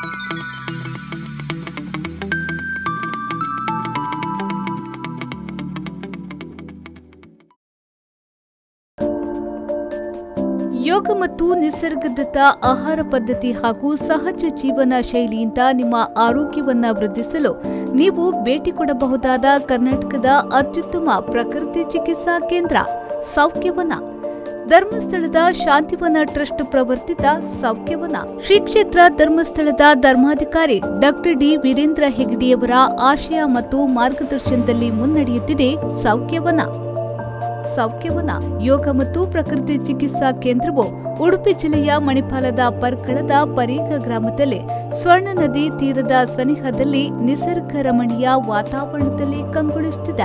ಯೋಗ ಮತ್ತು ನಿಸರ್ಗದತ್ತ ಆಹಾರ ಪದ್ಧತಿ ಹಾಗೂ ಸಹಜ ಜೀವನ ಶೈಲಿಯಿಂದ ನಿಮ್ಮ ಆರೋಗ್ಯವನ್ನ ವೃದ್ಧಿಸಲು ನೀವು ಭೇಟಿ ಕೊಡಬಹುದಾದ ಕರ್ನಾಟಕದ ಅತ್ಯುತ್ತಮ ಪ್ರಕೃತಿ ಚಿಕಿತ್ಸಾ ಕೇಂದ್ರ ಸೌಖ್ಯವನ ಧರ್ಮಸ್ಥಳದ ಶಾಂತಿವನ ಟ್ರಸ್ಟ್ ಪ್ರವರ್ತಿತ ಸೌಖ್ಯವನ ಶ್ರೀ ಕ್ಷೇತ್ರ ಧರ್ಮಸ್ಥಳದ ಧರ್ಮಾಧಿಕಾರಿ ಡಾಕ್ಟರ್ ಡಿ ವೀರೇಂದ್ರ ಹೆಗ್ಡೆಯವರ ಆಶಯ ಮತ್ತು ಮಾರ್ಗದರ್ಶನದಲ್ಲಿ ಮುನ್ನಡೆಯುತ್ತಿದೆ ಸೌಖ್ಯವನ ಸೌಖ್ಯವನ ಯೋಗ ಮತ್ತು ಪ್ರಕೃತಿ ಚಿಕಿತ್ಸಾ ಕೇಂದ್ರವು ಉಡುಪಿ ಜಿಲ್ಲೆಯ ಮಣಿಪಾಲದ ಪರ್ಕಳದ ಪರೀಗ ಗ್ರಾಮದಲ್ಲಿ ಸ್ವರ್ಣ ನದಿ ತೀರದ ಸನಿಹದಲ್ಲಿ ನಿಸರ್ಗ ರಮಣೀಯ ವಾತಾವರಣದಲ್ಲಿ ಕಂಗೊಳಿಸುತ್ತಿದೆ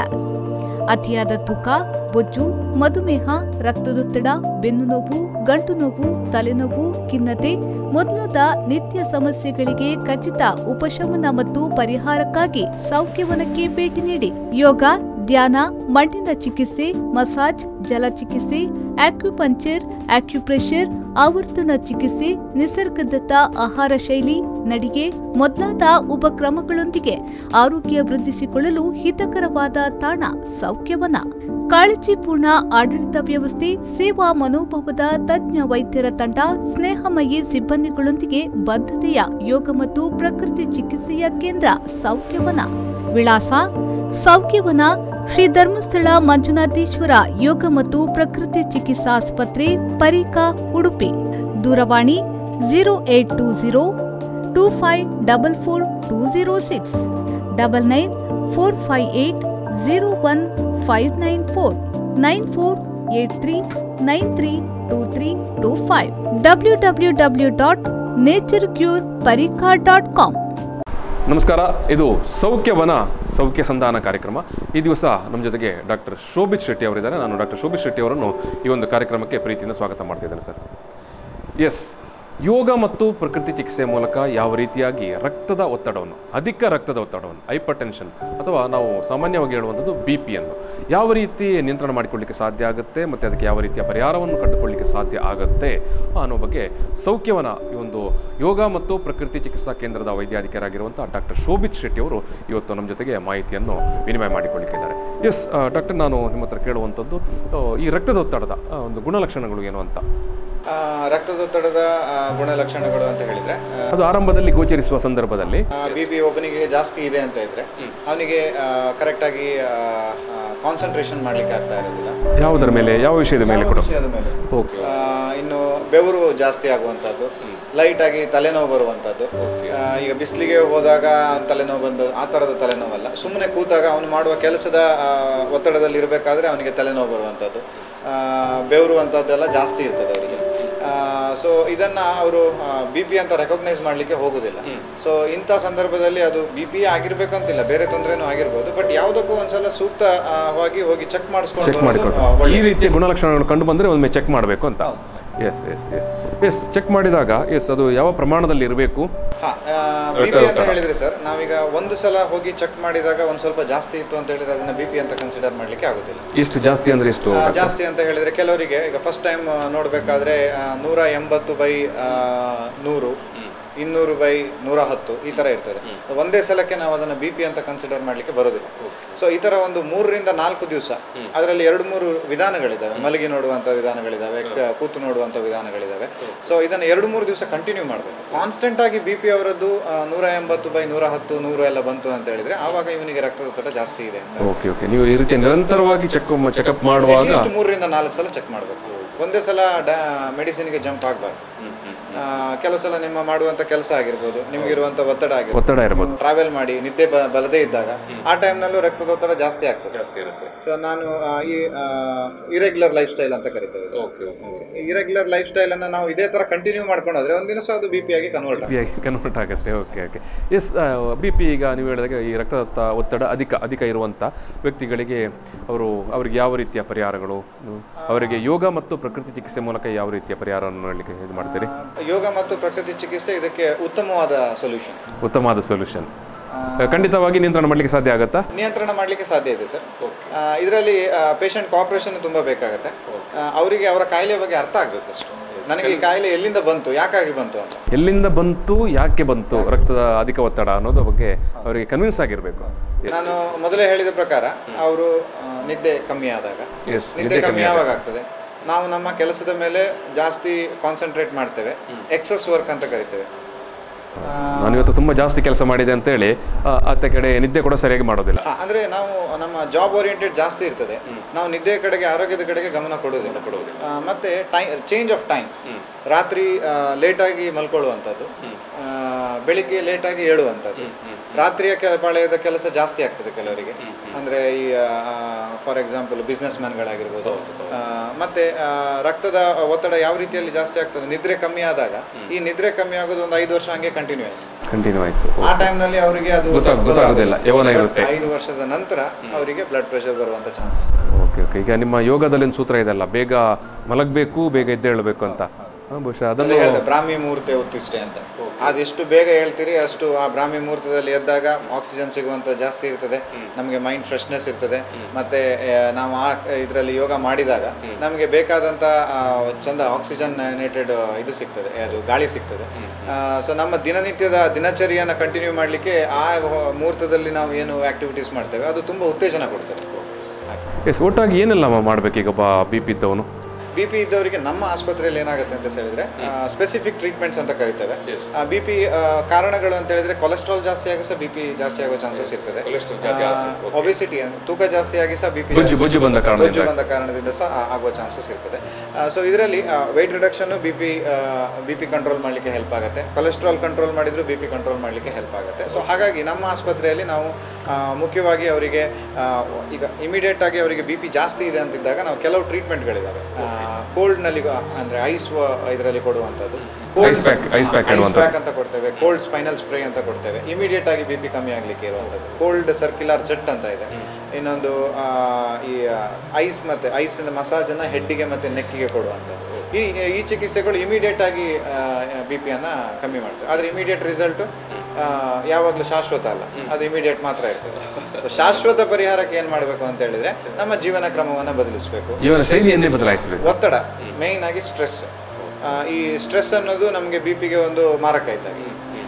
ಅತಿಯಾದ ತೂಕ ಬೊಜ್ಜು ಮಧುಮೇಹ ರಕ್ತದೊತ್ತಡ ಬೆನ್ನು ನೋವು ಗಂಟು ನೋವು ತಲೆನೋವು ಖಿನ್ನತೆ ಮೊದಲಾದ ನಿತ್ಯ ಸಮಸ್ಯೆಗಳಿಗೆ ಖಚಿತ ಉಪಶಮನ ಮತ್ತು ಪರಿಹಾರಕ್ಕಾಗಿ ಸೌಖ್ಯವನಕ್ಕೆ ಭೇಟಿ ನೀಡಿ ಯೋಗ ಧ್ಯಾನ ಮಣ್ಣಿನ ಚಿಕಿತ್ಸೆ ಮಸಾಜ್ ಜಲ ಚಿಕಿತ್ಸೆ ಆಕ್ಯುಪಂಕ್ಚರ್ ಆಕ್ಯುಪ್ರೆಷರ್ ಆವರ್ತನ ಚಿಕಿತ್ಸೆ ನಿಸರ್ಗದತ್ತ ಆಹಾರ ಶೈಲಿ ನಡಿಗೆ ಮೊದಲಾದ ಉಪಕ್ರಮಗಳೊಂದಿಗೆ ಆರೋಗ್ಯ ವೃದ್ಧಿಸಿಕೊಳ್ಳಲು ಹಿತಕರವಾದ ತಾಣ ಸೌಖ್ಯವನ ಕಾಳಜಿಪೂರ್ಣ ಆಡಳಿತ ವ್ಯವಸ್ಥೆ ಸೇವಾ ಮನೋಭಾವದ ತಜ್ಞ ವೈದ್ಯರ ತಂಡ ಸ್ನೇಹಮಯಿ ಸಿಬ್ಬಂದಿಗಳೊಂದಿಗೆ ಬದ್ಧತೆಯ ಯೋಗ ಮತ್ತು ಪ್ರಕೃತಿ ಚಿಕಿತ್ಸೆಯ ಕೇಂದ್ರ ಸೌಖ್ಯವನ ವಿಳಾಸ ಸೌಖ್ಯವನ ಶ್ರೀ ಧರ್ಮಸ್ಥಳ ಮಂಜುನಾಥೇಶ್ವರ ಯೋಗ ಮತ್ತು ಪ್ರಕೃತಿ ಚಿಕಿತ್ಸಾ ಆಸ್ಪತ್ರೆ ಪರೀಕ ಉಡುಪಿ ದೂರವಾಣಿ zero eight two zero two five double four two zero six double nine four five eight zero one five nine four nine four eight three nine three two three two five W W W dot nature cure Pareeka dot com ನಮಸ್ಕಾರ ಇದು ಸೌಖ್ಯವನ ಸೌಖ್ಯ ಸಂಧಾನ ಕಾರ್ಯಕ್ರಮ ಈ ದಿವಸ ನಮ್ಮ ಜೊತೆಗೆ doctor Shobhit Shetty ಅವರಿದ್ದಾರೆ ನಾನು ಡಾಕ್ಟರ್ ಶೋಭಿತ್ ಶೆಟ್ಟಿ ಅವರನ್ನು ಈ ಒಂದು ಕಾರ್ಯಕ್ರಮಕ್ಕೆ ಪ್ರೀತಿಯಿಂದ ಸ್ವಾಗತ ಮಾಡ್ತಿದ್ದೇನೆ ಸರ್ ಎಸ್ ಯೋಗ ಮತ್ತು ಪ್ರಕೃತಿ ಚಿಕಿತ್ಸೆ ಮೂಲಕ ಯಾವ ರೀತಿಯಾಗಿ ರಕ್ತದ ಒತ್ತಡವನ್ನು ಅಧಿಕ ರಕ್ತದ ಒತ್ತಡವನ್ನು ಹೈಪರ್ ಟೆನ್ಷನ್ ಅಥವಾ ನಾವು ಸಾಮಾನ್ಯವಾಗಿ ಹೇಳುವಂಥದ್ದು ಬಿ ಪಿಯನ್ನು ಯಾವ ರೀತಿ ನಿಯಂತ್ರಣ ಮಾಡಿಕೊಳ್ಳಿಕ್ಕೆ ಸಾಧ್ಯ ಆಗುತ್ತೆ ಮತ್ತು ಅದಕ್ಕೆ ಯಾವ ರೀತಿಯ ಪರಿಹಾರವನ್ನು ಕಂಡುಕೊಳ್ಳಿಕ್ಕೆ ಸಾಧ್ಯ ಆಗುತ್ತೆ ಅನ್ನೋ ಬಗ್ಗೆ ಸೌಖ್ಯವನ ಈ ಒಂದು ಯೋಗ ಮತ್ತು ಪ್ರಕೃತಿ ಚಿಕಿತ್ಸಾ ಕೇಂದ್ರದ ವೈದ್ಯಾಧಿಕಾರಿಯಾಗಿರುವಂಥ ಡಾಕ್ಟರ್ ಶೋಭಿತ್ ಶೆಟ್ಟಿ ಅವರು ಇವತ್ತು ನಮ್ಮ ಜೊತೆಗೆ ಮಾಹಿತಿಯನ್ನು ವಿನಿಮಯ ಮಾಡಿಕೊಳ್ಳಿಕ್ಕಿದ್ದಾರೆ ಎಸ್ ಡಾಕ್ಟರ್ ನಾನು ನಿಮ್ಮ ಹತ್ರ ಕೇಳುವಂಥದ್ದು ಆ, ಈ ರಕ್ತದ ಒತ್ತಡದ ಆ, ಒಂದು ಗುಣಲಕ್ಷಣಗಳು ಏನು ಅಂತ ಆ, ರಕ್ತದೊತ್ತಡದ ಆ, ಗುಣಲಕ್ಷಣಗಳು ಅಂತ ಹೇಳಿದ್ರೆ ಅದು ಆರಂಭದಲ್ಲಿ ಗೋಚರಿಸುವ ಸಂದರ್ಭದಲ್ಲಿ ಬಿ ಪಿ ಒಬ್ಬನಿಗೆ ಜಾಸ್ತಿ ಇದೆ ಅಂತ ಇದ್ರೆ ಅವನಿಗೆ ಕರೆಕ್ಟಾಗಿ ಕಾನ್ಸಂಟ್ರೇಷನ್ ಮಾಡ್ಲಿಕ್ಕೆ ಆಗ್ತಾ ಇರೋದಿಲ್ಲ ಯಾವುದರ ಮೇಲೆ ಯಾವ ವಿಷಯದ ಮೇಲೆ ಕೂಡ ವಿಷಯದ ಮೇಲೆ ಓಕೆ ಆ, ಇನ್ನು ಬೆವರು ಜಾಸ್ತಿ ಆಗುವಂಥದ್ದು ಲೈಟ್ ಆಗಿ ತಲೆನೋವು ಬರುವಂಥದ್ದು ಆ, ಈಗ ಬಿಸಿಲಿಗೆ ಹೋದಾಗ ಅವ್ನ್ ತಲೆನೋವು ಬಂದು ಆ ಥರದ ತಲೆನೋವಲ್ಲ ಸುಮ್ಮನೆ ಕೂತಾಗ ಅವನು ಮಾಡುವ ಕೆಲಸದ ಆ, ಒತ್ತಡದಲ್ಲಿ ಇರಬೇಕಾದ್ರೆ ಅವನಿಗೆ ತಲೆನೋವು ಬರುವಂಥದ್ದು ಆ, ಬೆವರು ಅಂಥದ್ದೆಲ್ಲ ಜಾಸ್ತಿ ಇರ್ತದೆ ಅವರಿಗೆ ಸೊ ಇದನ್ನ ಅವರು ಬಿ ಪಿ ಅಂತ ರೆಕಗ್ನೈಸ್ ಮಾಡಲಿಕ್ಕೆ ಹೋಗುದಿಲ್ಲ ಸೊ ಇಂಥ ಸಂದರ್ಭದಲ್ಲಿ ಅದು ಬಿ ಪಿ ಆಗಿರ್ಬೇಕಂತಿಲ್ಲ ಬೇರೆ ತೊಂದರೆನೂ ಆಗಿರ್ಬೋದು ಬಟ್ ಯಾವುದಕ್ಕೂ ಒಂದ್ಸಲ ಸೂಕ್ತವಾಗಿ ಹೋಗಿ ಚೆಕ್ ಮಾಡಿಸ್ಕೊಂಡು ಚೆಕ್ ಮಾಡಿಕೊಂಡು ಬರೋದು, ಆ, ಈ ಒಳ್ಳೆಯದು. ರೀತಿಯ ಗುಣಲಕ್ಷಣಗಳು ಕಂಡು ಬಂದರೆ ಒಮ್ಮೆ ಚೆಕ್ ಮಾಡಬೇಕು ಅಂತ yes yes yes yes check ಮಾಡಿದಾಗ ಎಸ್ ಅದು ಯಾವ ಪ್ರಮಾಣದಲ್ಲಿ ಇರಬೇಕು ಹಾ ಬಿ ಪಿ ಅಂತ ಹೇಳಿದ್ರೆ ಸರ್ ನಾವೀಗ ಒಂದು ಸಲ ಹೋಗಿ ಚೆಕ್ ಮಾಡಿದಾಗ ಒಂದ್ ಸ್ವಲ್ಪ ಜಾಸ್ತಿ ಇತ್ತು ಅಂತ ಹೇಳಿದ್ರೆ ಅದನ್ನ ಬಿ ಪಿ ಅಂತ ಕನ್ಸಿಡರ್ ಮಾಡ್ಲಿಕ್ಕೆ ಆಗುದಿಲ್ಲ ಎಷ್ಟು ಜಾಸ್ತಿ ಅಂದ್ರೆ ಎಷ್ಟು ಆ, ಜಾಸ್ತಿ ಅಂತ ಹೇಳಿದ್ರೆ ಕೆಲವರಿಗೆ ಈಗ ಫಸ್ಟ್ ಟೈಮ್ ನೋಡ್ಬೇಕಾದ್ರೆ ಆ, ನೂರ ಎಂಬತ್ತು ಬೈ ನೂರು ಇನ್ನೂರು ಬೈ ನೂರ ಹತ್ತು ಈ ತರ ಇರ್ತದೆ ಒಂದೇ ಸಲಕ್ಕೆ ನಾವು ಅದನ್ನ ಬಿ ಪಿ ಅಂತ ಕನ್ಸಿಡರ್ ಮಾಡ್ಲಿಕ್ಕೆ ಬರೋದಿಲ್ಲ ಸೊ ಈ ತರ ಒಂದು ಮೂರರಿಂದ ನಾಲ್ಕು ದಿವಸ ಅದರಲ್ಲಿ ಎರಡು ಮೂರು ವಿಧಾನಗಳಿದ್ದಾವೆ ಮಲಗಿ ನೋಡುವಂತ ವಿಧಾನಗಳಿದ್ದಾವೆ ಕ- ಕೂತು ನೋಡುವಂತ ವಿಧಾನಗಳಿದ್ದಾವೆ ಸೊ ಇದನ್ನ ಎರಡು ಮೂರು ದಿವಸ ಕಂಟಿನ್ಯೂ ಮಾಡಬೇಕು ಕಾನ್ಸ್ಟೆಂಟ್ ಆಗಿ ಬಿ ಪಿ ಅವರದ್ದು ಆ, ನೂರ ಎಂಬತ್ತು ಬೈ ನೂರ ಹತ್ತು ನೂರು ಎಲ್ಲ ಬಂತು ಅಂತ ಹೇಳಿದ್ರೆ ಆವಾಗ ಇವನಿಗೆ ರಕ್ತದೊತ್ತಡ ಜಾಸ್ತಿ ಇದೆ ಅಂತ ಓಕೆ ಓಕೆ ನೀವು ಈ ರೀತಿ ನಿರಂತರವಾಗಿ ಚೆಕ್ ಚೆಕಪ್ ಮಾಡುವಾಗ ಅಟ್ಲೀಸ್ಟ್ ಮೂರರಿಂದ ನಾಲ್ಕು ಸಲ ಚೆಕ್ ಮಾಡಬೇಕು ಒಂದೇ ಸಲ ಮೆಡಿಸಿನ್ಗೆ ಜಂಪ್ ಆಗಬಾರ್ದು ಕೆಲವು ಸಲ ನಿಮ್ಮ ಮಾಡುವಂತ ಕೆಲಸ ಆಗಿರ್ಬೋದು ನಿಮಗಿರುವಂತ ಒತ್ತಡ ಆಗಿರ್ಬೋದು ಒತ್ತಡ ಇರ್ಬೋದು ಟ್ರಾವೆಲ್ ಮಾಡಿ ನಿದ್ದೆ ಬ- ಬರದೇ ಇದ್ದಾಗ ಆ ಟೈಮ್ನಲ್ಲೂ ರಕ್ತದೊತ್ತಡ ಜಾಸ್ತಿ ಆಗ್ತದೆ ಜಾಸ್ತಿ ಇರುತ್ತೆ ಸೊ ನಾನು ಆ, ಈ ಇರೆಗ್ಯುಲರ್ ಲೈಫ್ ಸ್ಟೈಲ್ ಅಂತ ಕರಿತೇವೆ ಓಕೆ ಇರೆಗ್ಯುಲರ್ ಲೈಫ್ ಸ್ಟೈಲ್ ಅನ್ನ ನಾವು ಇದೇ ತರ ಕಂಟಿನ್ಯೂ ಮಾಡ್ಕೊಂಡು ಹೋದ್ರೆ ಒಂದಿನ ಸಹ ಅದು ಬಿ ಪಿ ಆಗಿ ಕನ್ವರ್ಟ್ ಬಿ ಪಿ ಕನ್ವರ್ಟ್ ಆಗುತ್ತೆ okay okay yes B P ಈಗ ನೀವು ಹೇಳಿದಾಗ ಈ ರಕ್ತದತ್ತ ಒತ್ತಡ ಅಧಿಕ ಅಧಿಕ ಇರುವಂಥ ವ್ಯಕ್ತಿಗಳಿಗೆ ಅವರು ಅವರಿಗೆ ಯಾವ ರೀತಿಯ ಪರಿಹಾರಗಳು ನೀವು ಅವರಿಗೆ ಯೋಗ ಮತ್ತು ಪ್ರಕೃತಿ ಚಿಕಿತ್ಸೆ ಮೂಲಕ ಯಾವ ರೀತಿಯ ಪರಿಹಾರವನ್ನು ಮಾಡಲಿಕ್ಕೆ ಇದು ಮಾಡ್ತೀರಿ ಯೋಗ ಮತ್ತು ಪ್ರಕೃತಿ ಚಿಕಿತ್ಸೆ ಇದಕ್ಕೆ ಉತ್ತಮವಾದ ಸೊಲ್ಯೂಷನ್ ಉತ್ತಮವಾದ ಸೊಲ್ಯೂಷನ್ ಖಂಡಿತವಾಗಿ ನಿಯಂತ್ರಣ ಮಾಡಲಿಕ್ಕೆ ಸಾಧ್ಯ ಆಗುತ್ತಾ ನಿಯಂತ್ರಣ ಮಾಡಲಿಕ್ಕೆ ಸಾಧ್ಯ ಇದೆ ಸರ್ ಇದರಲ್ಲಿ ಪೇಷಂಟ್ ಕಾಪರೇಷನ್ ತುಂಬ ಬೇಕಾಗುತ್ತೆ ಆ, ಅವರಿಗೆ ಅವರ ಕಾಯಿಲೆ ಬಗ್ಗೆ ಅರ್ಥ ಆಗಬೇಕು ಅಷ್ಟು ನನಗೆ ಈ ಕಾಯಿಲೆ ಎಲ್ಲಿಂದ ಬಂತು ಯಾಕಾಗಿ ಬಂತು ಅಂತ ಎಲ್ಲಿಂದ ಬಂತು ಯಾಕೆ ಬಂತು ರಕ್ತದ ಅಧಿಕ ಒತ್ತಡ ಅನ್ನೋದ್ರ ಬಗ್ಗೆ ಅವರಿಗೆ ಕನ್ವಿನ್ಸ್ ಆಗಿರಬೇಕು ನಾನು ಮೊದಲೇ ಹೇಳಿದ ಪ್ರಕಾರ ಅವರು ನಿದ್ದೆ ಕಮ್ಮಿ ಆದಾಗ Yes, ನಿದ್ದೆ ಕಮ್ಮಿ ಯಾವಾಗ ಆಗ್ತದೆ ನಾವು ನಮ್ಮ ಕೆಲಸದ ಮೇಲೆ ಜಾಸ್ತಿ ಕಾನ್ಸಂಟ್ರೇಟ್ ಮಾಡ್ತೇವೆ ಎಕ್ಸಸ್ ವರ್ಕ್ ಅಂತ ಕರಿತೇವೆ ನಾನು ಇವತ್ತು ತುಂಬ ಜಾಸ್ತಿ ಕೆಲಸ ಮಾಡಿದೆ ಅಂತೇಳಿ ಆ, ಆತ ಕಡೆ ನಿದ್ದೆ ಕೂಡ ಸರಿಯಾಗಿ ಮಾಡೋದಿಲ್ಲ ಆ, ಅಂದ್ರೆ ನಾವು ನಮ್ಮ ಜಾಬ್ ಓರಿಯೆಂಟೆಡ್ ಜಾಸ್ತಿ ಇರ್ತದೆ ನಾವು ನಿದ್ದೆ ಕಡೆಗೆ ಆರೋಗ್ಯದ ಕಡೆಗೆ ಗಮನ ಕೊಡೋದಿಲ್ಲ ಆ, ಮತ್ತೆ ಟೈಮ್ ಚೇಂಜ್ ಆಫ್ ಟೈಮ್ ರಾತ್ರಿ ಲೇಟಾಗಿ ಮಲ್ಕೊಳ್ಳುವಂಥದ್ದು ಆ, ಬೆಳಿಗ್ಗೆ ಲೇಟಾಗಿ ಏಳುವಂಥದ್ದು ರಾತ್ರಿಯ ಕೆ ಪಾಳ್ಯದ ಕೆಲಸ ಜಾಸ್ತಿ ಆಗ್ತದೆ ಕೆಲವರಿಗೆ ಅಂದ್ರೆ ಈ ಫಾರ್ ಎಕ್ಸಾಂಪಲ್ ಬಿಸ್ನೆಸ್ ಮ್ಯಾನ್ಗಳಾಗಿರ್ಬೋದು ಆ, ಮತ್ತೆ ಆ, ರಕ್ತದ ಒತ್ತಡ ಯಾವ ರೀತಿಯಲ್ಲಿ ಜಾಸ್ತಿ ಆಗ್ತದೆ ನಿದ್ರೆ ಕಮ್ಮಿ ಆದಾಗ ಈ ನಿದ್ರೆ ಕಮ್ಮಿ ಆಗೋದು ಒಂದು ಐದು ವರ್ಷ ಹಂಗೆ ಕಂಟಿನ್ಯೂ ಆಯ್ತು ಕಂಟಿನ್ಯೂ ಆಯಿತು ಆ ಟೈಮ್ನಲ್ಲಿ ಅವರಿಗೆ ಅದು ಗೊತ್ತಾಗ್- ಗೊತ್ತಾಗೋದಿಲ್ಲ. ಯೌವನ ಇರುತ್ತೆ. ಐದು ವರ್ಷದ ನಂತರ ಅವರಿಗೆ ಬ್ಲಡ್ ಪ್ರೆಷರ್ ಬರುವಂತ ಚಾನ್ಸಸ್ ಓಕೆ ಓಕೆ ಈಗ ನಿಮ್ಮ ಯೋಗದಲ್ಲಿ ಒಂದು ಸೂತ್ರ ಇದೆಲ್ಲ ಬೇಗ ಮಲಗಬೇಕು ಬೇಗ ಎದ್ದೇಳಬೇಕು ಅಂತ ಆ, ಬಹುಶಃ ಅದನ್ನು ಹೇಳಿದೆ ಬ್ರಾಹ್ಮಿ ಮುಹೂರ್ತೆ ಉತ್ತಿಷ್ಟೆ ಅಂತ ಅದೆಷ್ಟು ಬೇಗ ಹೇಳ್ತೀರಿ ಅಷ್ಟು ಆ ಬ್ರಾಹ್ಮಿ ಮುಹೂರ್ತದಲ್ಲಿ ಎದ್ದಾಗ ಆಕ್ಸಿಜನ್ ಸಿಗುವಂತ ಜಾಸ್ತಿ ಇರ್ತದೆ ನಮಗೆ ಮೈಂಡ್ ಫ್ರೆಶ್ನೆಸ್ ಇರ್ತದೆ ಮತ್ತೆ ಆ, ನಾವು ಆ ಇದರಲ್ಲಿ ಯೋಗ ಮಾಡಿದಾಗ ನಮಗೆ ಬೇಕಾದಂತ ಆ, ಚಂದ ಆಕ್ಸಿಜನ್ ನೇಟೆಡ್ ಇದು ಸಿಗ್ತದೆ ಅದು ಗಾಳಿ ಸಿಗ್ತದೆ ಸೊ ನಮ್ಮ ದಿನನಿತ್ಯದ ದಿನಚರಿಯನ್ನು ಕಂಟಿನ್ಯೂ ಮಾಡಲಿಕ್ಕೆ ಆ ಮುಹೂರ್ತದಲ್ಲಿ ನಾವು ಏನು ಆಕ್ಟಿವಿಟೀಸ್ ಮಾಡ್ತೇವೆ ಅದು ತುಂಬಾ ಉತ್ತೇಜನ ಕೊಡ್ತದೆ ಹಾಗೆ ಎಸ್ ಒಟ್ಟಾಗಿ ಏನೆಲ್ಲ ಮಾಡಬೇಕು ಈಗ ಒಬ್ಬ ಬಿ ಪಿ ಇದ್ದವನು ಬಿ ಪಿ ಇದ್ದವರಿಗೆ ನಮ್ಮ ಆಸ್ಪತ್ರೆಯಲ್ಲಿ ಏನಾಗುತ್ತೆ ಅಂತ ಹೇಳಿದ್ರೆ ಸ್ಪೆಸಿಫಿಕ್ ಟ್ರೀಟ್ಮೆಂಟ್ಸ್ ಅಂತ ಕರಿತೇವೆ ಬಿ ಪಿ ಕಾರಣಗಳು ಅಂತ ಹೇಳಿದ್ರೆ ಕೊಲೆಸ್ಟ್ರಾಲ್ ಜಾಸ್ತಿ ಆಗಿ ಸಹ ಬಿ ಪಿ ಜಾಸ್ತಿ ಆಗೋ ಚಾನ್ಸಸ್ ಇರ್ತದೆ ಒಬಿಸಿಟಿ ತೂಕ ಜಾಸ್ತಿ ಆಗಿ ಸಹ ಬಿ ಪಿ ಬೊಜ್ಜು- ಬೊಜ್ಜು ಬಂದ ಕಾರಣದಿಂದ. ಬೊಜ್ಜು ಬಂದ ಕಾರಣದಿಂದ ಸಹ ಆ- ಆಗುವ ಚಾನ್ಸಸ್ ಇರ್ತದೆ ಸೊ ಇದರಲ್ಲಿ weight reduction B P B P control ಮಾಡಲಿಕ್ಕೆ ಹೆಲ್ಪ್ ಆಗುತ್ತೆ ಕೊಲೆಸ್ಟ್ರಾಲ್ ಕಂಟ್ರೋಲ್ ಮಾಡಿದ್ರು ಬಿ ಪಿ ಕಂಟ್ರೋಲ್ ಮಾಡಲಿಕ್ಕೆ ಹೆಲ್ಪ್ ಆಗುತ್ತೆ ಸೊ ಹಾಗಾಗಿ ನಮ್ಮ ಆಸ್ಪತ್ರೆಯಲ್ಲಿ ನಾವು ಆ, ಮುಖ್ಯವಾಗಿ ಅವರಿಗೆ ಆ, ಈಗ ಇಮಿಡಿಯೇಟ್ ಆಗಿ ಅವರಿಗೆ ಬಿ ಪಿ ಜಾಸ್ತಿ ಇದೆ ಅಂತಿದ್ದಾಗ ನಾವು ಕೆಲವು ಟ್ರೀಟ್ಮೆಂಟ್ಗಳಿದ್ದಾವೆ ಕೋಲ್ಡ್ನಲ್ಲಿ ಅಂದರೆ ಐಸ್ ಇದರಲ್ಲಿ ಕೊಡುವಂಥದ್ದು Ice pack, ice pack ಇಡುವಂಥದ್ದು. ಪ್ಯಾಕ್ ಅಂತ ಕೊಡ್ತೇವೆ ಕೋಲ್ಡ್ ಸ್ಪೈನಲ್ ಸ್ಪ್ರೇ ಅಂತ ಕೊಡ್ತೇವೆ ಇಮಿಡಿಯೇಟ್ ಆಗಿ ಬಿ ಪಿ ಕಮ್ಮಿ ಆಗಲಿಕ್ಕೆ ಇರುವಂಥದ್ದು ಕೋಲ್ಡ್ ಸರ್ಕ್ಯುಲರ್ ಜೆಟ್ ಅಂತ ಇದೆ ಇನ್ನೊಂದು ಆ, ಈ ಐಸ್ ಮತ್ತೆ ಐಸಿನ ಮಸಾಜನ್ನು ಹೆಡ್ಡಿಗೆ ಮತ್ತೆ ನೆಕ್ಕಿಗೆ ಕೊಡುವಂಥದ್ದು ಈ ಈ ಚಿಕಿತ್ಸೆಗಳು ಇಮಿಡಿಯೇಟ್ ಆಗಿ ಬಿ ಪಿಯನ್ನು ಕಮ್ಮಿ ಮಾಡ್ತವೆ ಆದರೆ ಇಮಿಡಿಯೇಟ್ ರಿಸಲ್ಟ್ ಯಾವಾಗಲೂ ಶಾಶ್ವತ ಅಲ್ಲ ಅದು ಇಮಿಡಿಯೇಟ್ ಮಾತ್ರ ಇರ್ತದೆ ಸೊ ಶಾಶ್ವತ ಪರಿಹಾರಕ್ಕೆ ಏನು ಮಾಡಬೇಕು ಅಂತ ಹೇಳಿದ್ರೆ ನಮ್ಮ ಜೀವನ ಕ್ರಮವನ್ನು ಬದಲಿಸಬೇಕು ಜೀವನ ಶೈಲಿಯನ್ನೇ ಬದಲಾಯಿಸಬೇಕು ಒತ್ತಡ ಮೇಯ್ನ್ ಆಗಿ ಸ್ಟ್ರೆಸ್ ಈ ಸ್ಟ್ರೆಸ್ ಅನ್ನೋದು ನಮಗೆ ಬಿ ಪಿಗೆ ಒಂದು ಮಾರಕ ಇದ್ದಾಗ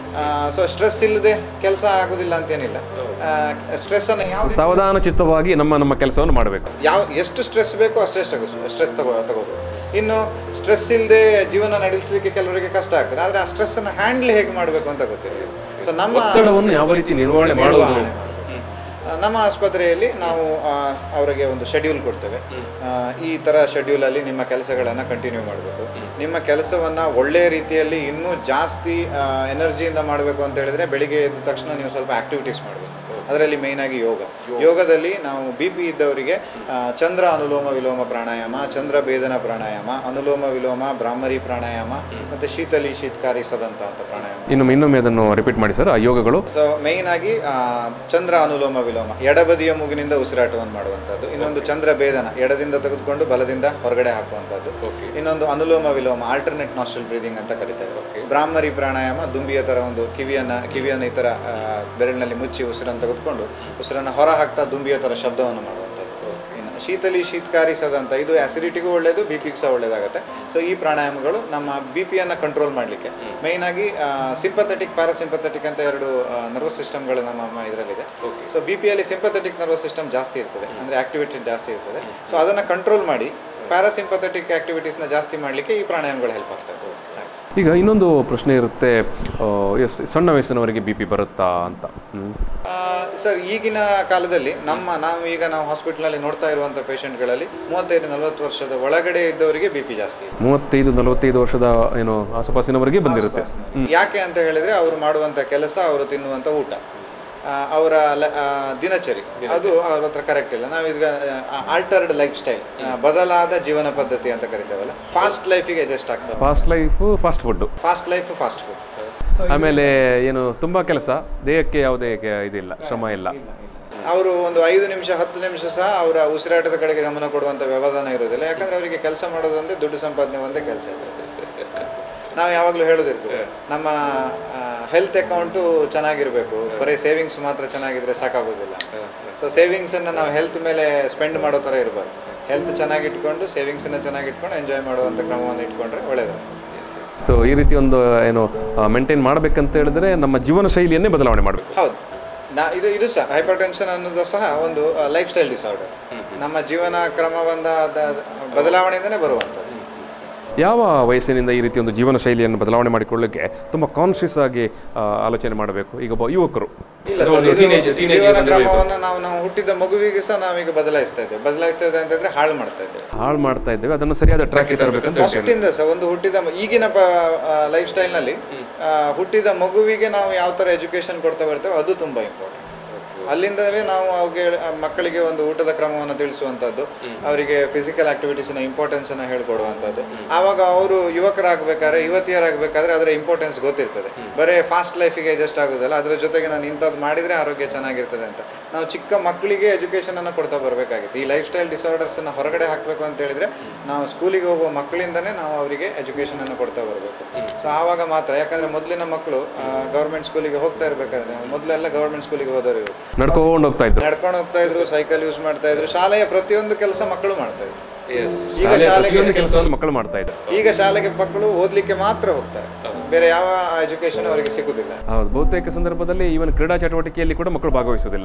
ಸೊ ಸ್ಟ್ರೆಸ್ ಇಲ್ಲದೆ ಕೆಲಸ ಆಗೋದಿಲ್ಲ ಅಂತೇನಿಲ್ಲ ಸ್ಟ್ರೆಸ್ ಅನ್ನು ಯಾವ ಸಾವಧಾನ ಚಿತ್ತವಾಗಿ ನಮ್ಮ ನಮ್ಮ ಕೆಲಸವನ್ನು ಮಾಡಬೇಕು ಯಾವ ಎಷ್ಟು ಸ್ಟ್ರೆಸ್ ಬೇಕೋ ಅಷ್ಟೆಷ್ಟು ಸ್ಟ್ರೆಸ್ ತಗೋ ತಗೋಬೇಕು ಇನ್ನು ಸ್ಟ್ರೆಸ್ ಇಲ್ಲದೆ ಜೀವನ ನಡೆಸಲಿಕ್ಕೆ ಕೆಲವರಿಗೆ ಕಷ್ಟ ಆಗ್ತದೆ ಆದರೆ ಆ ಸ್ಟ್ರೆಸ್ ಅನ್ನು ಹ್ಯಾಂಡಲ್ ಹೇಗೆ ಮಾಡಬೇಕು ಅಂತ ಗೊತ್ತಿಲ್ಲ ಸೊ ನಮ್ಮ ಒತ್ತಡವನ್ನು ಯಾವ ರೀತಿ ನಿರ್ವಹಣೆ ಮಾಡೋದು ನಿರ್ವಹಣೆ ಮಾಡ್ಬೇಕು. ಆ, ನಮ್ಮ ಆಸ್ಪತ್ರೆಯಲ್ಲಿ ನಾವು ಆ, ಅವರಿಗೆ ಒಂದು ಶೆಡ್ಯೂಲ್ ಕೊಡ್ತೇವೆ ಆ, ಈ ಥರ ಶೆಡ್ಯೂಲಲ್ಲಿ ನಿಮ್ಮ ಕೆಲಸಗಳನ್ನು ಕಂಟಿನ್ಯೂ ಮಾಡಬೇಕು ನಿಮ್ಮ ಕೆಲಸವನ್ನು ಒಳ್ಳೆಯ ರೀತಿಯಲ್ಲಿ ಇನ್ನೂ ಜಾಸ್ತಿ ಎನರ್ಜಿಯಿಂದ ಮಾಡಬೇಕು ಅಂತ ಹೇಳಿದ್ರೆ ಬೆಳಿಗ್ಗೆ ಎದ್ದ ತಕ್ಷಣ ನೀವು ಸ್ವಲ್ಪ ಆಕ್ಟಿವಿಟೀಸ್ ಮಾಡಬೇಕು ಅದರಲ್ಲಿ ಮೇಯ್ನ್ ಆಗಿ ಯೋಗ ಯೋಗದಲ್ಲಿ ನಾವು ಬಿ ಪಿ ಇದ್ದವರಿಗೆ ಆ, ಚಂದ್ರ ಅನುಲೋಮ ವಿಲೋಮ ಪ್ರಾಣಾಯಾಮ ಚಂದ್ರ ಭೇದನ ಪ್ರಾಣಾಯಾಮ ಅನುಲೋಮ ವಿಲೋಮ ಬ್ರಾಹ್ಮರಿ ಪ್ರಾಣಾಯಾಮ ಮತ್ತು ಶೀತಲಿ ಶೀತಕಾರಿ ಸದಂತ ಅಂತ ಪ್ರಾಣಾಯಾಮ ಇನ್ನೊಮ್ಮೆ ಇನ್ನೊಮ್ಮೆ ಅದನ್ನು ರಿಪೀಟ್ ಮಾಡಿ ಸರ್ ಆ ಯೋಗಗಳು ಸೊ ಮೇಯ್ನ್ ಆಗಿ ಆ, ಚಂದ್ರ ಅನುಲೋಮ ವಿಲೋಮ ಎಡಬದಿಯ ಮೂಗಿನಿಂದ ಉಸಿರಾಟವನ್ನು ಮಾಡುವಂಥದ್ದು ಇನ್ನೊಂದು ಚಂದ್ರ ಭೇದನ ಎಡದಿಂದ ತೆಗೆದುಕೊಂಡು ಬಲದಿಂದ ಹೊರಗಡೆ ಹಾಕುವಂಥದ್ದು ಇನ್ನೊಂದು ಅನುಲೋಮ ವಿಲೋಮ ಆಲ್ಟರ್ನೇಟ್ ನಾಸ್ಟ್ರಲ್ ಬ್ರೀದಿಂಗ್ ಅಂತ ಕರಿತೇವೆ ಬ್ರಾಹ್ಮರಿ ಪ್ರಾಣಾಯಾಮ ದುಂಬಿಯ ಥರ ಒಂದು ಕಿವಿಯನ್ನ ಕಿವಿಯನ್ನು ಈ ಥರ ಆ, ಬೆರಳಿನಲ್ಲಿ ಮುಚ್ಚಿ ಉಸಿರನ್ನು ತೆಗೆದುಕೊಂಡು ಉಸಿರನ್ನು ಹೊರ ಹಾಕ್ತಾ ದುಂಬಿಯ ಥರ ಶಬ್ದವನ್ನು ಮಾಡುವಂಥದ್ದು ಇನ್ನು ಶೀತಲಿ ಶೀತಕಾರಿ ಸದಂತ ಇದು ಆಸಿಡಿಟಿಗೂ ಒಳ್ಳೆಯದು ಬಿ ಪಿಗೂ ಸಹ ಒಳ್ಳೆಯದಾಗುತ್ತೆ ಸೊ ಈ ಪ್ರಾಣಾಯಾಮಗಳು ನಮ್ಮ ಬಿ ಪಿಯನ್ನು ಕಂಟ್ರೋಲ್ ಮಾಡಲಿಕ್ಕೆ ಮೇಯ್ನಾಗಿ ಸಿಂಪಥೆಟಿಕ್ ಪ್ಯಾರಾಸಿಂಪಥೆಟಿಕ್ ಅಂತ ಎರಡು ನರ್ವಸ್ ಸಿಸ್ಟಮ್ಗಳು ನಮ್ಮ ಇದರಲ್ಲಿದೆ ಸೊ ಬಿ ಪಿಯಲ್ಲಿ ಸಿಂಪಥೆಟಿಕ್ ನರ್ವಸ್ ಸಿಸ್ಟಮ್ ಜಾಸ್ತಿ ಇರ್ತದೆ ಅಂದರೆ ಆಕ್ಟಿವಿಟಿ ಜಾಸ್ತಿ ಇರ್ತದೆ ಸೊ ಅದನ್ನು ಕಂಟ್ರೋಲ್ ಮಾಡಿ ಪ್ಯಾರಾಸಿಂಪಥೆಟಿಕ್ ಆಕ್ಟಿವಿಟೀಸ್ನ ಜಾಸ್ತಿ ಮಾಡಲಿಕ್ಕೆ ಈ ಪ್ರಾಣಾಯಾಮಗಳು ಹೆಲ್ಪ್ ಆಗ್ತದೆ ಹಾಗೆ. ಈಗ ಇನ್ನೊಂದು ಪ್ರಶ್ನೆ ಇರುತ್ತೆ ಆ, ಎಸ್ ಸಣ್ಣ ವಯಸ್ಸಿನವರಿಗೆ ಬಿ ಪಿ ಬರುತ್ತಾ ಅಂತ ಹ್ಮ್. ಆ, ಸರ್ ಈಗಿನ ಕಾಲದಲ್ಲಿ ನಮ್ಮ ನಾವು ಈಗ ನಾವು ಹಾಸ್ಪಿಟ್ಲಲ್ಲಿ ನೋಡ್ತಾ ಇರುವಂಥ ಪೇಷಂಟ್ಗಳಲ್ಲಿ ಮೂವತ್ತೈದು ನಲವತ್ತು ವರ್ಷದ ಒಳಗಡೆ ಇದ್ದವರಿಗೆ ಬಿ ಪಿ ಜಾಸ್ತಿ ಇದೆ. ಮೂವತ್ತೈದು ನಲವತ್ತೈದು ವರ್ಷದ ಏನು ಆಸುಪಾಸಿನವರೆಗೆ ಬಂದಿರುತ್ತೆ ಯಾಕೆ ಅಂತ ಹೇಳಿದ್ರೆ ಅವರು ಮಾಡುವಂಥ ಕೆಲಸ ಅವರು ತಿನ್ನುವಂಥ ಊಟ ಆ, ಅವರ ಲ- ಆ, ದಿನಚರಿ ಅದು ಅವ್ರ ಹತ್ರ ಕರೆಕ್ಟ್ ಇಲ್ಲ ನಾವು ಈಗ ಆಲ್ಟರ್ಡ್ ಲೈಫ್ ಸ್ಟೈಲ್ ಬದಲಾದ ಜೀವನ ಪದ್ಧತಿ ಅಂತ ಕರಿತೇವಲ್ಲ ಫಾಸ್ಟ್ ಲೈಫಿಗೆ ಅಡ್ಜಸ್ಟ್ ಆಗ್ತವೆ fast life fast food fast life fast food ಆಮೇಲೆ ಏನು ತುಂಬ ಕೆಲಸ ದೇಹಕ್ಕೆ ಯಾವುದೇ ಕೆ- ಇದಿಲ್ಲ ಶ್ರಮ ಇಲ್ಲ ಅವರು ಒಂದು ಐದು ನಿಮಿಷ ಹತ್ತು ನಿಮಿಷ ಸಹ ಅವರ ಉಸಿರಾಟದ ಕಡೆಗೆ ಗಮನ ಕೊಡುವಂಥ ವ್ಯವಧಾನ ಇರೋದಿಲ್ಲ ಯಾಕಂದ್ರೆ ಅವರಿಗೆ ಕೆಲಸ ಮಾಡೋದು ಒಂದೇ ದುಡ್ಡು ಸಂಪಾದನೆ ಒಂದೇ ಕೆಲಸ ನಾವು ಯಾವಾಗಲೂ ಹೇಳೋದಿರ್ತದೆ ನಮ್ಮ ಹೆಲ್ತ್ ಅಕೌಂಟು ಚೆನ್ನಾಗಿರಬೇಕು ಬರೀ ಸೇವಿಂಗ್ಸ್ ಮಾತ್ರ ಚೆನ್ನಾಗಿದ್ರೆ ಸಾಕಾಗೋದಿಲ್ಲ ಸೊ ಸೇವಿಂಗ್ಸನ್ನು ನಾವು ಹೆಲ್ತ್ ಮೇಲೆ ಸ್ಪೆಂಡ್ ಮಾಡೋ ಥರ ಇರಬಾರ್ದು ಹೆಲ್ತ್ ಚೆನ್ನಾಗಿ ಇಟ್ಕೊಂಡು ಸೇವಿಂಗ್ಸನ್ನು ಚೆನ್ನಾಗಿ ಇಟ್ಕೊಂಡು ಎಂಜಾಯ್ ಮಾಡುವಂಥ ಕ್ರಮವನ್ನು ಇಟ್ಕೊಂಡ್ರೆ ಒಳ್ಳೆಯದು ಸೊ ಈ ರೀತಿ ಒಂದು ಏನು ಮೇಂಟೈನ್ ಮಾಡಬೇಕಂತ ಹೇಳಿದ್ರೆ ನಮ್ಮ ಜೀವನ ಶೈಲಿಯನ್ನೇ ಬದಲಾವಣೆ ಮಾಡಬೇಕು ಹೌದು ನಾ ಇದು ಇದು ಸಹ ಹೈಪರ್ ಟೆನ್ಷನ್ ಅನ್ನೋದು ಸಹ ಒಂದು ಲೈಫ್ ಸ್ಟೈಲ್ ಡಿಸಾರ್ಡರ್ ನಮ್ಮ ಜೀವನ ಕ್ರಮವನ್ನ ಅದ- ಬದಲಾವಣೆಯಿಂದನೇ ಬರುವಂಥದ್ದು ಯಾವ ವಯಸ್ಸಿನಿಂದ ಈ ರೀತಿ ಒಂದು ಜೀವನ ಶೈಲಿಯನ್ನು ಬದಲಾವಣೆ ಮಾಡಿಕೊಳ್ಳಿಕ್ಕೆ ತುಂಬ ಕಾನ್ಷಿಯಸ್ ಆಗಿ ಆ, ಆಲೋಚನೆ ಮಾಡಬೇಕು ಈಗ ಒಬ್ಬ ಯುವಕರು ಇಲ್ಲ ಸರ್ ಇದು ಜೀವನ ಕ್ರಮವನ್ನು ನಾವು ನಾವು ಹುಟ್ಟಿದ ಮಗುವಿಗೆ ಸಹ ನಾವೀಗ ಬದಲಾಯಿಸ್ತಾ ಇದ್ದೇವೆ ಬದಲಾಯಿಸ್ತಾ ಇದ್ದೇವೆ ಅಂತಂದ್ರೆ ಹಾಳು ಮಾಡ್ತಾ ಇದ್ದೇವೆ ಹಾಳು ಮಾಡ್ತಾ ಇದ್ದೇವೆ ಅದನ್ನು ಸರಿಯಾದ ಟ್ರ್ಯಾಕ್ ತರಬೇಕಂತ ಹೇಳ್ತೇನೆ ಫಸ್ಟಿಂದ ಸಹ ಒಂದು ಹುಟ್ಟಿದ ಮ- ಈಗಿನ ಲೈಫ್ ಸ್ಟೈಲ್ನಲ್ಲಿ ಹುಟ್ಟಿದ ಮಗುವಿಗೆ ನಾವು ಯಾವ ಥರ ಎಜುಕೇಶನ್ ಕೊಡ್ತಾ ಬರ್ತೇವೆ ಅದು ತುಂಬ ಇಂಪಾರ್ಟೆಂಟ್ ಅಲ್ಲಿಂದವೇ ನಾವು ಅವ್ಗೆ ಆ ಮಕ್ಕಳಿಗೆ ಒಂದು ಊಟದ ಕ್ರಮವನ್ನು ತಿಳಿಸುವಂಥದ್ದು ಅವರಿಗೆ ಫಿಸಿಕಲ್ ಆಕ್ಟಿವಿಟೀಸಿನ ಇಂಪಾರ್ಟೆನ್ಸನ್ನು ಹೇಳ್ಕೊಡುವಂಥದ್ದು ಆವಾಗ ಅವರು ಯುವಕರಾಗಬೇಕಾದ್ರೆ ಯುವತಿಯರಾಗಬೇಕಾದ್ರೆ ಅದರ ಇಂಪಾರ್ಟೆನ್ಸ್ ಗೊತ್ತಿರ್ತದೆ ಬರೀ ಫಾಸ್ಟ್ ಲೈಫಿಗೆ ಅಡ್ಜಸ್ಟ್ ಆಗೋದಲ್ಲ ಅದರ ಜೊತೆಗೆ ನಾನು ಇಂಥದ್ದು ಮಾಡಿದರೆ ಆರೋಗ್ಯ ಚೆನ್ನಾಗಿರ್ತದೆ ಅಂತ ನಾವು ಚಿಕ್ಕ ಮಕ್ಕಳಿಗೆ ಎಜುಕೇಷನನ್ನು ಕೊಡ್ತಾ ಬರಬೇಕಾಗಿತ್ತು ಈ ಲೈಫ್ ಸ್ಟೈಲ್ ಡಿಸಾರ್ಡರ್ಸನ್ನು ಹೊರಗಡೆ ಹಾಕಬೇಕು ಅಂತ ಹೇಳಿದರೆ ನಾವು ಸ್ಕೂಲಿಗೆ ಹೋಗುವ ಮಕ್ಕಳಿಂದನೇ ನಾವು ಅವರಿಗೆ ಎಜುಕೇಷನನ್ನು ಕೊಡ್ತಾ ಬರಬೇಕು ಸೊ ಆವಾಗ ಮಾತ್ರ ಯಾಕಂದರೆ ಮೊದಲಿನ ಮಕ್ಕಳು ಗೌರ್ಮೆಂಟ್ ಸ್ಕೂಲಿಗೆ ಹೋಗ್ತಾ ಇರಬೇಕಾದ್ರೆ ಮೊದಲೆಲ್ಲ ಗೌರ್ಮೆಂಟ್ ಸ್ಕೂಲಿಗೆ ಹೋದವರು ಇವರು ನಡ್ಕೊಂಡು ಹೋಗ್ತಾ ಇದ್ರು ನಡ್ಕೊಂಡು ಹೋಗ್ತಾ ಇದ್ರು ಸೈಕಲ್ ಯೂಸ್ ಮಾಡ್ತಾ ಇದ್ರು ಶಾಲೆಯ ಪ್ರತಿಯೊಂದು ಕೆಲಸ ಮಕ್ಕಳು ಮಾಡ್ತಾ ಇದ್ರು ಈಗ ಶಾಲೆಯ ಶಾಲೆಗೆ ಪ್ರತಿಯೊಂದು ಕೆಲಸವನ್ನು ಮಕ್ಕಳು ಮಾಡ್ತಾ ಇದ್ದಾರೆ ಈಗ ಶಾಲೆಗೆ ಮಕ್ಕಳು ಓದ್ಲಿಕ್ಕೆ ಮಾತ್ರ ಹೋಗ್ತಾರೆ ಬೇರೆ ಯಾವ ಎಜುಕೇಶನ್ ಅವರಿಗೆ ಸಿಗುದಿಲ್ಲ ಹೌದು ಬಹುತೇಕ ಸಂದರ್ಭದಲ್ಲಿ ಈವನ್ ಕ್ರೀಡಾ ಚಟುವಟಿಕೆಯಲ್ಲಿ ಕೂಡ ಮಕ್ಕಳು ಭಾಗವಹಿಸುವುದಿಲ್ಲ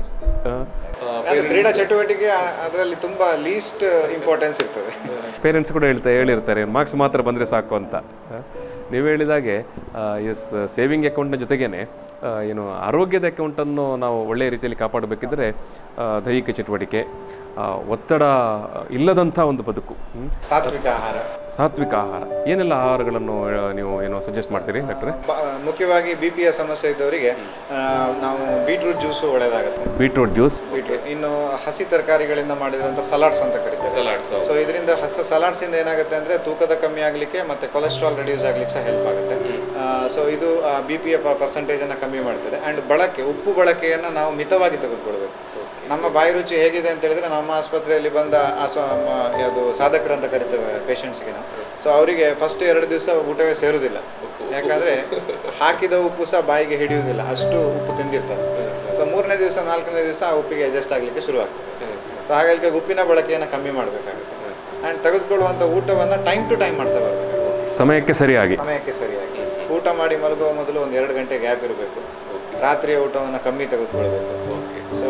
ಆ, ಅದು ಕ್ರೀಡಾ ಚಟುವಟಿಕೆ ಅದರಲ್ಲಿ ತುಂಬಾ ಲೀಸ್ಟ್ ಇಂಪಾರ್ಟೆನ್ಸ್ ಇರ್ತದೆ ಪೇರೆಂಟ್ಸ್ ಕೂಡ ಹೇಳ್ತಾ ಹೇಳಿರ್ತಾರೆ ಮಾರ್ಕ್ಸ್ ಮಾತ್ರ ಬಂದರೆ ಸಾಕು ಅಂತ ಆ, ನೀವು ಹೇಳಿದಾಗೆ ಎಸ್ ಸೇವಿಂಗ್ ಅಕೌಂಟ್ನ ಜೊತೆಗೇನೆ ಆ, ಏನು ಆರೋಗ್ಯದ ಅಕೌಂಟನ್ನು ನಾವು ಒಳ್ಳೆಯ ರೀತಿಯಲ್ಲಿ ಕಾಪಾಡಬೇಕಿದ್ರೆ ಆ, ದೈಹಿಕ ಚಟುವಟಿಕೆ ಆ, ಒತ್ತಡ ಇಲ್ಲದಂಥ ಒಂದು ಬದುಕು ಹ್ಮ್. ಸಾತ್ವಿಕ ಆಹಾರ ಸಾತ್ವಿಕ ಆಹಾರ ಏನೆಲ್ಲ ಆಹಾರಗಳನ್ನು ಆ, ನೀವು ಏನು ಸಜೆಸ್ಟ್ ಮಾಡ್ತೀರಿ ಡಾಕ್ಟ್ರೆ ಬ- ಮುಖ್ಯವಾಗಿ ಬಿ ಪಿಯ ಸಮಸ್ಯೆ ಇದ್ದವರಿಗೆ ಆ, ನಾವು ಬೀಟ್ರೂಟ್ ಜ್ಯೂಸು ಒಳ್ಳೆಯದಾಗುತ್ತೆ ಬೀಟ್ರೂಟ್ ಜ್ಯೂಸ್ ಬೀಟ್ರೂಟ್ ಇನ್ನು ಹಸಿ ತರಕಾರಿಗಳಿಂದ ಮಾಡಿದಂಥ ಸಲಾಡ್ಸ್ ಅಂತ ಕರೀತಾರೆ ಸೊ ಇದರಿಂದ ಹಸ ಸಲಾಡ್ಸ್ ಇಂದ ಏನಾಗುತ್ತೆ ಅಂದ್ರೆ ತೂಕದ ಕಮ್ಮಿ ಆಗಲಿಕ್ಕೆ ಮತ್ತೆ ಕೊಲೆಸ್ಟ್ರಾಲ್ ರೆಡ್ಯೂಸ್ ಆಗ್ಲಿಕ್ಕೆ ಸಹ ಹೆಲ್ಪ್ ಆಗುತ್ತೆ ಸೊ ಇದು ಬಿ ಪಿಯ ಪರ್ಸೆಂಟೇಜ್ ಅನ್ನ ಕಮ್ಮಿ ಮಾಡ್ತದೆ ಅಂಡ್ ಬಳಕೆ ಉಪ್ಪು ಬಳಕೆಯನ್ನ ನಾವು ಮಿತವಾಗಿ ತೆಗೆದುಕೊಳ್ಬೇಕು ನಮ್ಮ ಬಾಯಿ ರುಚಿ ಹೇಗಿದೆ ಅಂತ ಹೇಳಿದ್ರೆ ನಮ್ಮ ಆಸ್ಪತ್ರೆಯಲ್ಲಿ ಬಂದ ಆಸ್ವ ಮ- ಯಾವುದು ಸಾಧಕರು ಅಂತ ಕರಿತೇವೆ ಪೇಷಂಟ್ಸ್ಗೆ ನಾವು ಸೊ ಅವರಿಗೆ ಫಸ್ಟ್ ಎರಡು ದಿವಸ ಊಟವೇ ಸೇರುವುದಿಲ್ಲ ಯಾಕಂದ್ರೆ ಹಾಕಿದ ಉಪ್ಪು ಸಹ ಬಾಯಿಗೆ ಹಿಡಿಯುವುದಿಲ್ಲ ಅಷ್ಟು ಉಪ್ಪು ತಿಂದಿರ್ತಾರೆ ಸೊ ಮೂರನೇ ದಿವಸ ನಾಲ್ಕನೇ ದಿವಸ ಆ ಉಪ್ಪಿಗೆ ಅಡ್ಜಸ್ಟ್ ಆಗಲಿಕ್ಕೆ ಶುರು ಆಗ್ತದೆ ಸೊ ಹಾಗಾಗಿ ಉಪ್ಪಿನ ಬಳಕೆಯನ್ನು ಕಮ್ಮಿ ಮಾಡಬೇಕಾಗುತ್ತೆ ಆ್ಯಂಡ್ ತೆಗೆದುಕೊಳ್ಳುವಂಥ ಊಟವನ್ನು ಟೈಮ್ ಟು ಟೈಮ್ ಮಾಡ್ತಾ ಬರಬೇಕು ಸಮಯಕ್ಕೆ ಸರಿಯಾಗಿ ಸಮಯಕ್ಕೆ ಸರಿಯಾಗಿ ಊಟ ಮಾಡಿ ಮಲಗುವ ಮೊದಲು ಒಂದು ಎರಡು ಗಂಟೆ ಗ್ಯಾಪ್ ಇರಬೇಕು ರಾತ್ರಿಯ ಊಟವನ್ನು ಕಮ್ಮಿ ತೆಗೆದುಕೊಳ್ಬೇಕು ಸೊ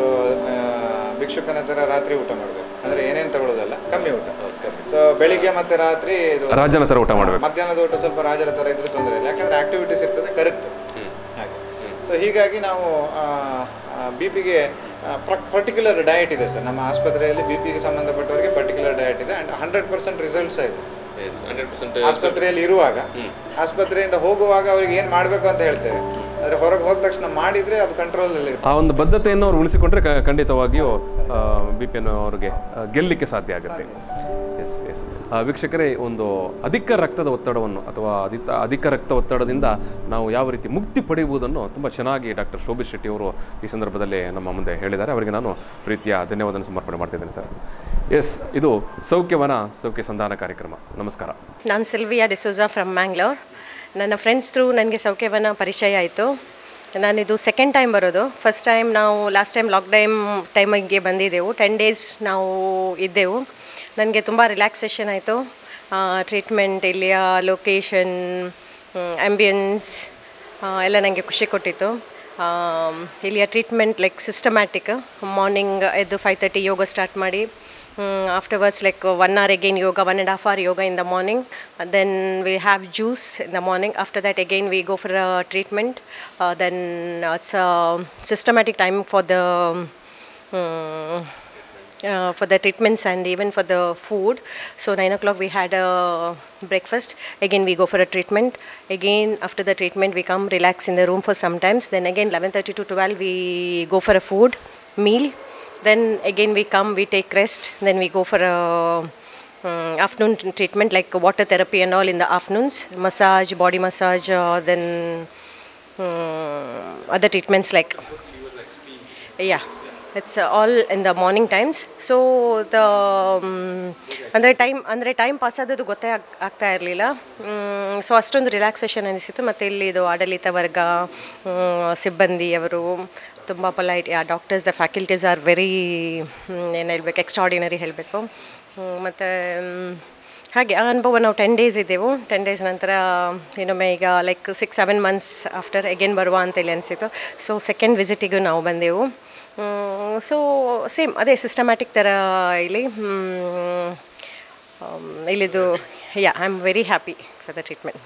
ಭಿಕ್ಷುಕನ ಥರ ರಾತ್ರಿ ಊಟ ಮಾಡಬೇಕು ಅಂದರೆ ಏನೇನು ತಗೊಳ್ಳೋದಲ್ಲ ಕಮ್ಮಿ ಊಟ ಸೊ ಬೆಳಿಗ್ಗೆ ಮತ್ತೆ ರಾತ್ರಿ ಇದು ರಾಜನ ಥರ ಊಟ ಮಾಡಬೇಕು ಮಧ್ಯಾಹ್ನದ ಊಟ ಸ್ವಲ್ಪ ರಾಜರ ಥರ ಇದ್ರೂ ತೊಂದರೆ ಇಲ್ಲ ಯಾಕಂದರೆ ಆಕ್ಟಿವಿಟೀಸ್ ಇರ್ತದೆ ಕರಗ್ತದೆ ಹಾಗೆ ಸೊ ಹೀಗಾಗಿ ನಾವು ಬಿ ಪಿಗೆ ಪರ್ಟಿಕ್ಯುಲರ್ ಡಯಟ್ ಇದೆ ಸರ್ ನಮ್ಮ ಆಸ್ಪತ್ರೆಯಲ್ಲಿ ಬಿ ಪಿಗೆ ಸಂಬಂಧಪಟ್ಟವರಿಗೆ ಪರ್ಟಿಕ್ಯುಲರ್ ಡಯಟ್ ಇದೆ ಆ್ಯಂಡ್ ಹಂಡ್ರೆಡ್ ಪರ್ಸೆಂಟ್ ರಿಸಲ್ಟ್ಸ್ ಇದೆ ಆಸ್ಪತ್ರೆಯಲ್ಲಿ ಇರುವಾಗ ಆಸ್ಪತ್ರೆಯಿಂದ ಹೋಗುವಾಗ ಅವ್ರಿಗೆ ಏನು ಮಾಡಬೇಕು ಅಂತ ಹೇಳ್ತೇವೆ ಆದರೆ ಹೊರಗೆ ಹೋದ ತಕ್ಷಣ ಮಾಡಿದರೆ ಅದು ಕಂಟ್ರೋಲಲ್ಲಿ ಆ ಒಂದು ಬದ್ಧತೆಯನ್ನು ಅವ್ರು ಉಳಿಸಿಕೊಂಡ್ರೆ ಕ- ಖಂಡಿತವಾಗಿಯೂ ಬಿ ಪಿ ಅನ್ನು ಅವ್ರಿಗೆ ಆ, ಗೆಲ್ಲಲಿಕ್ಕೆ ಸಾಧ್ಯ ಆಗುತ್ತೆ ಎಸ್ ಎಸ್ ವೀಕ್ಷಕರೇ ಒಂದು ಅಧಿಕ ರಕ್ತದ ಒತ್ತಡವನ್ನು ಅಥವಾ ಅಧಿಕ ಅಧಿಕ ರಕ್ತ ಒತ್ತಡದಿಂದ ನಾವು ಯಾವ ರೀತಿ ಮುಕ್ತಿ ಪಡೆಯುವುದನ್ನು ತುಂಬ ಚೆನ್ನಾಗಿ ಡಾಕ್ಟರ್ ಶೋಭಿತ್ ಶೆಟ್ಟಿ ಅವರು ಈ ಸಂದರ್ಭದಲ್ಲಿ ನಮ್ಮ ಮುಂದೆ ಹೇಳಿದ್ದಾರೆ ಅವರಿಗೆ ನಾನು ಪ್ರೀತಿಯ ಧನ್ಯವಾದ ಸಮರ್ಪಣೆ ಮಾಡ್ತಿದ್ದೇನೆ ಸರ್ ಎಸ್ ಇದು ಸೌಖ್ಯವನ ಸೌಖ್ಯ ಸಂಧಾನ ಕಾರ್ಯಕ್ರಮ ನಮಸ್ಕಾರ ನಾನು ಸಿಲ್ವಿಯಾ ಡಿಸೋಜಾ ಫ್ರಮ್ ಮ್ಯಾಂಗ್ಳೂರ್ ನನ್ನ ಫ್ರೆಂಡ್ಸ್ ಥ್ರೂ ನನಗೆ ಸೌಖ್ಯವನ ಪರಿಚಯ ಆಯಿತು ನಾನಿದು ಸೆಕೆಂಡ್ ಟೈಮ್ ಬರೋದು ಫಸ್ಟ್ ಟೈಮ್ ನಾವು ಲಾಸ್ಟ್ ಟೈಮ್ ಲಾಕ್ ಟೈಮ್ ಟೈಮಿಗೆ ಬಂದಿದ್ದೆವು ಟೆನ್ ಡೇಸ್ ನಾವು ಇದ್ದೆವು ನನಗೆ ತುಂಬ ರಿಲ್ಯಾಕ್ಸೇಷನ್ ಆಯಿತು ಟ್ರೀಟ್ಮೆಂಟ್ ಇಲ್ಲಿಯ ಲೊಕೇಶನ್ ಆ್ಯಂಬಿಯನ್ಸ್ ಎಲ್ಲ ನನಗೆ ಖುಷಿ ಕೊಟ್ಟಿತ್ತು ಆಮ್, ಇಲ್ಲಿಯ ಟ್ರೀಟ್ಮೆಂಟ್ ಲೈಕ್ ಸಿಸ್ಟಮ್ಯಾಟಿಕ್ ಮಾರ್ನಿಂಗ್ ಎದ್ದು ಫೈವ್ ತರ್ಟಿ ಯೋಗ ಸ್ಟಾರ್ಟ್ ಮಾಡಿ afterwards like one hour again yoga one and a half hour yoga in the morning and then we have juice in the morning after that again we go for a treatment uh, then uh, it's a systematic time for the um, uh, for the treatments and even for the food. So nine o'clock we had a breakfast. Again we go for a treatment. Again after the treatment we come relax in the room for some times. Then again eleven thirty to twelve we go for a food meal. Then again we come we take rest. Then we go for a um, afternoon t- treatment like water therapy and all in the afternoons. Massage, body massage. Uh, then um, other treatments like yeah it's uh, all in the morning times so the ಅಂದರೆ time ಅಂದರೆ time pass ಆದದ್ದು ಗೊತ್ತೇ ಆಗ್ ಆಗ್ತಾ ಇರಲಿಲ್ಲ so ಅಷ್ಟೊಂದು relaxation ಅನಿಸಿತ್ತು ಮತ್ತು ಇಲ್ಲಿ ಇದು ಆಡಳಿತ ವರ್ಗ ಮ್, ಸಿಬ್ಬಂದಿಯವರು ತುಂಬ polite yeah doctors the faculties are very ಏನು ಹೇಳಬೇಕು ಎಕ್ಸ್ಟ್ರಾಡಿನರಿ ಹೇಳಬೇಕು ಮತ್ತು ಹಾಗೆ ಆ ಅನುಭವ ನಾವು ಟೆನ್ ಡೇಸ್ ಇದ್ದೆವು ಟೆನ್ ಡೇಸ್ ನಂತರ ಇನ್ನೊಮ್ಮೆ ಈಗ like six seven months after again ಬರುವ ಅಂತೇಳಿ ಅನಿಸಿತು ಸೊ ಸೆಕೆಂಡ್ ವಿಸಿಟಿಗೂ ನಾವು ಬಂದೆವು ಸೊ ಸೇಮ್ ಅದೇ ಸಿಸ್ಟಮ್ಯಾಟಿಕ್ ಥರ ಇಲ್ಲಿ ಮ್, ಆಮ್, ಇಲ್ಲಿದು yeah I am very happy for the treatment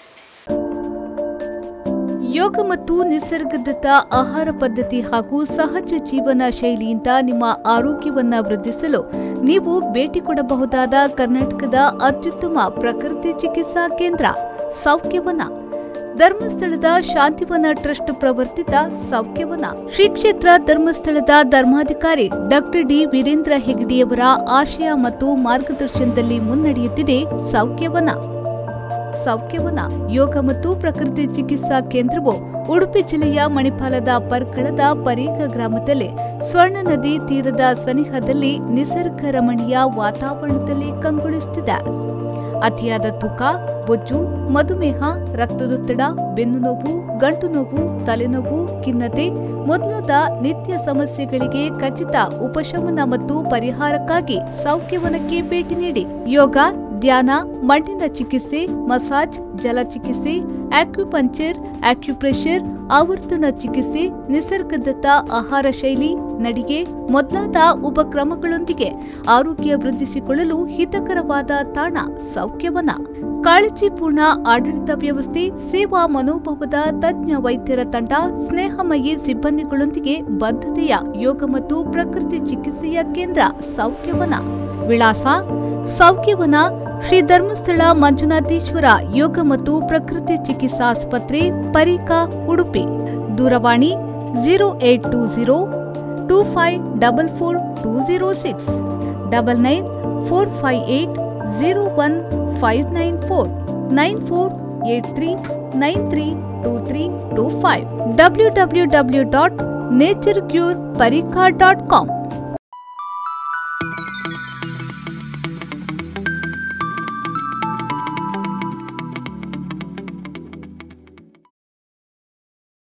yoga ಮತ್ತು ನಿಸರ್ಗದತ್ತ ಆಹಾರ ಪದ್ಧತಿ ಹಾಗೂ ಸಹಜ ಜೀವನ ಶೈಲಿಯಿಂದ ನಿಮ್ಮ ಆರೋಗ್ಯವನ್ನ ವೃದ್ಧಿಸಲು ನೀವು ಭೇಟಿ ಕೊಡಬಹುದಾದ ಕರ್ನಾಟಕದ ಅತ್ಯುತ್ತಮ ಪ್ರಕೃತಿ ಚಿಕಿತ್ಸಾ ಕೇಂದ್ರ ಸೌಖ್ಯವನ ಧರ್ಮಸ್ಥಳದ ಶಾಂತಿವನ ಟ್ರಸ್ಟ್ ಪ್ರವರ್ತಿತ ಸೌಖ್ಯವನ ಶ್ರೀ ಕ್ಷೇತ್ರ ಧರ್ಮಸ್ಥಳದ ಧರ್ಮಾಧಿಕಾರಿ ಡಾಕ್ಟರ್ ಡಿ ವೀರೇಂದ್ರ ಹೆಗ್ಡಿಯವರ ಆಶಯ ಮತ್ತು ಮಾರ್ಗದರ್ಶನದಲ್ಲಿ ಮುನ್ನಡೆಯುತ್ತಿದೆ ಸೌಖ್ಯವನ ಸೌಖ್ಯವನ ಯೋಗ ಮತ್ತು ಪ್ರಕೃತಿ ಚಿಕಿತ್ಸಾ ಕೇಂದ್ರವು ಉಡುಪಿ ಜಿಲ್ಲೆಯ ಮಣಿಪಾಲದ ಪರ್ಕಳದ ಪರೀಗ ಗ್ರಾಮದಲ್ಲಿ ಸ್ವರ್ಣ ನದಿ ತೀರದ ಸನಿಹದಲ್ಲಿ ನಿಸರ್ಗ ರಮಣೀಯ ವಾತಾವರಣದಲ್ಲಿ ಕಂಗೊಳಿಸುತ್ತಿದೆ ಅತಿಯಾದ ತೂಕ ಬೊಜ್ಜು ಮಧುಮೇಹ ರಕ್ತದೊತ್ತಡ ಬೆನ್ನು ನೋವು ಗಂಟು ನೋವು ತಲೆನೋವು ಖಿನ್ನತೆ ಮೊದಲಾದ ನಿತ್ಯ ಸಮಸ್ಯೆಗಳಿಗೆ ಖಚಿತ ಉಪಶಮನ ಮತ್ತು ಪರಿಹಾರಕ್ಕಾಗಿ ಸೌಖ್ಯವನಕ್ಕೆ ಭೇಟಿ ನೀಡಿ ಯೋಗ ಧ್ಯಾನ ಮಣ್ಣಿನ ಚಿಕಿತ್ಸೆ ಮಸಾಜ್ ಜಲ ಚಿಕಿತ್ಸೆ ಆಕ್ಯುಪಂಚರ್ ಆಕ್ಯುಪ್ರೆಷರ್ ಆವರ್ತನ ಚಿಕಿತ್ಸೆ ನಿಸರ್ಗದತ್ತ ಆಹಾರ ಶೈಲಿ ನಡಿಗೆ ಮೊದಲಾದ ಉಪಕ್ರಮಗಳೊಂದಿಗೆ ಆರೋಗ್ಯ ವೃದ್ಧಿಸಿಕೊಳ್ಳಲು ಹಿತಕರವಾದ ತಾಣ ಸೌಖ್ಯವನ ಕಾಳಜಿಪೂರ್ಣ ಆಡಳಿತ ವ್ಯವಸ್ಥೆ ಸೇವಾ ಮನೋಭಾವದ ತಜ್ಞ ವೈದ್ಯರ ತಂಡ ಸ್ನೇಹಮಯಿ ಸಿಬ್ಬಂದಿಗಳೊಂದಿಗೆ ಬದ್ಧತೆಯ ಯೋಗ ಮತ್ತು ಪ್ರಕೃತಿ ಚಿಕಿತ್ಸೆಯ ಕೇಂದ್ರ ಸೌಖ್ಯವನ ವಿಳಾಸ ಸೌಖ್ಯವನ ಶ್ರೀ ಧರ್ಮಸ್ಥಳ ಮಂಜುನಾಥೇಶ್ವರ ಯೋಗ ಮತ್ತು ಪ್ರಕೃತಿ ಚಿಕಿತ್ಸಾ ಆಸ್ಪತ್ರೆ ಪರೀಕಾ ಉಡುಪಿ ದೂರವಾಣಿ zero eight two zero two five double four two zero six double nine four five eight zero one five nine four nine four eight three nine three two three two five W W W dot nature cure Pareeka dot com